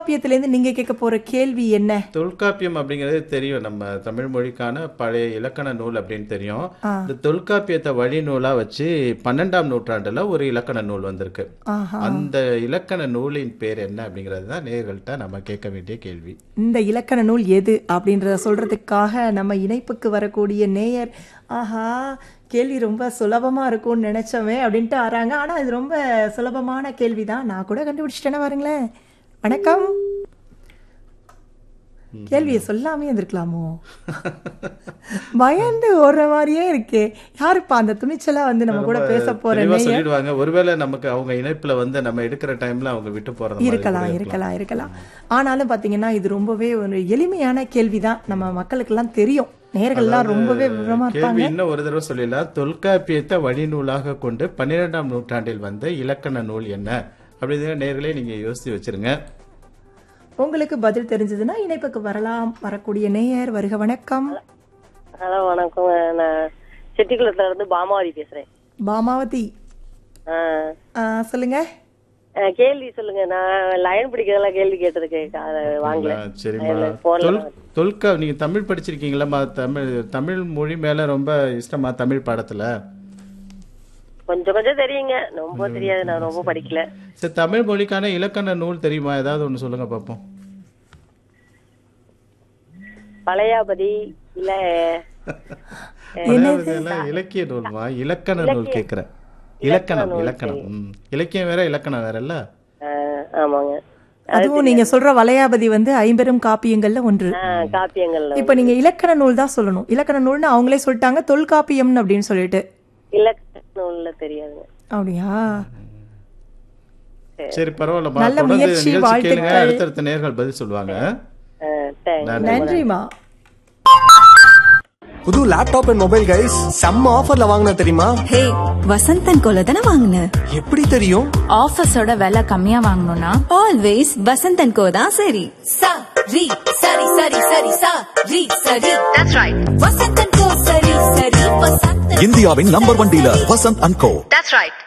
தொல்காப்பியத்திலேருந்து நீங்க கேட்க போற கேள்வி என்ன தொல்காப்பியம் அப்படிங்கிறது தெரியும் நம்ம தமிழ் மொழிக்கான பழைய இலக்கண நூல் அப்படின்னு தெரியும் இந்த தொல்காப்பியத்தை வழி நூலா வச்சு பன்னெண்டாம் நூற்றாண்டுல ஒரு இலக்கண நூல் வந்திருக்கு ஆஹா அந்த இலக்கண நூலின் பேர் என்ன அப்படிங்கிறது தான் நேர்கள்ட்ட நம்ம கேட்க வேண்டிய கேள்வி இந்த இலக்கண நூல் எது அப்படின்றத சொல்றதுக்காக நம்ம இணைப்புக்கு வரக்கூடிய நேயர் ஆஹா கேள்வி ரொம்ப சுலபமா இருக்கும்னு நினைச்சோமே அப்படின்ட்டு ஆறாங்க ஆனா இது ரொம்ப சுலபமான கேள்வி தான் நான் கூட கண்டுபிடிச்சிட்டேன்னா பாருங்களேன் வணக்கம் கேள்வியை சொல்லாமே இருந்திருக்கலாமோ பயந்து ஓடுற மாதிரியே இருக்கே யாருப்பா அந்த துணிச்சலா வந்து நம்ம கூட பேச போற தெளிவா நேயர் சொல்லிடுவாங்க ஒருவேளை நமக்கு அவங்க இணைப்புல வந்து நம்ம எடுக்கிற டைம்ல அவங்க விட்டு போறது மாதிரி இருக்கலாம் கூட இருக்கலாம் இருக்கலாம் ஆனாலும் பாத்தீங்கன்னா இது ரொம்பவே ஒரு எளிமையான கேள்விதான் நம்ம மக்களுக்கெல்லாம் தெரியும் நேர்கள்லாம் ரொம்பவே விவரமா இருப்பாங்க கேள்வி இன்னும் ஒரு தடவை சொல்லிடலாம் தொல்காப்பியத்தை வழிநூலாக கொண்டு பன்னிரெண்டாம் நூற்றாண்டில் வந்த இலக்கண நூல் என்ன அப்படிங்கிற நேர்களே நீங்க யோசிச்சு வச்சிருங்க உங்களுக்கு பதில் தெரிஞ்சதுன்னா இணைப்புக்கு வரலாம் வரக்கூடிய நேயர் வருக வணக்கம் ஹலோ வணக்கம் நான் செட்டிக்குளத்துல இருந்து பாமாவதி பேசுறேன் பாமாவதி ஆ, ஆ, சொல்லுங்க ஆ, கேள்வி சொல்லுங்க நான் லைன் பிடிக்கிறதெல்லாம் கேள்வி கேட்டதுக்கு அதை வாங்கல ஆ, சரிம்மா அதுல போன்ல தொல் தொல்கா நீங்க தமிழ் படிச்சிருக்கீங்களா தமிழ் தமிழ் மொழி மேல ரொம்ப இஷ்டமா தமிழ் பாடத்துல கொஞ்சம் கொஞ்சம் தெரியுங்க ரொம்ப தெரியாது நான் ரொம்ப படிக்கல சரி தமிழ் மொழிக்கான இலக்கண நூல் தெரியுமா ஏதாவது ஒண்ணு சொல்லுங்க பாப்போம் பழையாபதி இல்ல அதாவது எல்லாம் இலக்கிய நூல்மா இலக்கண நூல் கேக்குறேன் இலக்கணம் இலக்கணம் ம். இலக்கியம் வேற இலக்கணம் வேறல்ல ஆ, ஆமாங்க அதுவும் நீங்க சொல்ற வளையாபதி வந்து ஐம்பெரும் காப்பியங்கள்ல ஒன்று ஆ, காப்பியங்கள்ல இப்ப நீங்க இலக்கண நூல் தான் சொல்லணும் இலக்கண நூல்னு அவங்களே சொல்லிட்டாங்க தொல்காப்பியம்னு அப்படின்னு சொல்லிட்டு இலக்கண நூல்ல தெரியாதுங்க அப்படியா சரி பரவாயில்லம்மா நல்ல தொடர்ந்து முயற்சி, நிகழ்ச்சி கேளுங்க வாழ்த்துக்கள். அடுத்தடுத்த நேர்கள் பதில் சொல்லுவாங்க ஆ, thanks. நன்றிமா புது லேப்டாப் அண்ட் மொபைல் கைஸ் செம்ம ஆஃபர்ல வாங்கின தெரியுமா ஹே வசந்தன் கோல தானே வாங்கின எப்படி தெரியும் ஆஃபர்ஸோட விலை கம்மியா வாங்கணும்னா ஆல்வேஸ் வசந்தன் கோ தான் சரி சா ரி சரி சரி சரி சா ரி சரி தட்ஸ் ரைட் வசந்தன் கோ சரி சரி வசந்தன் இந்தியாவின் number one dealer Vasanth and co that's right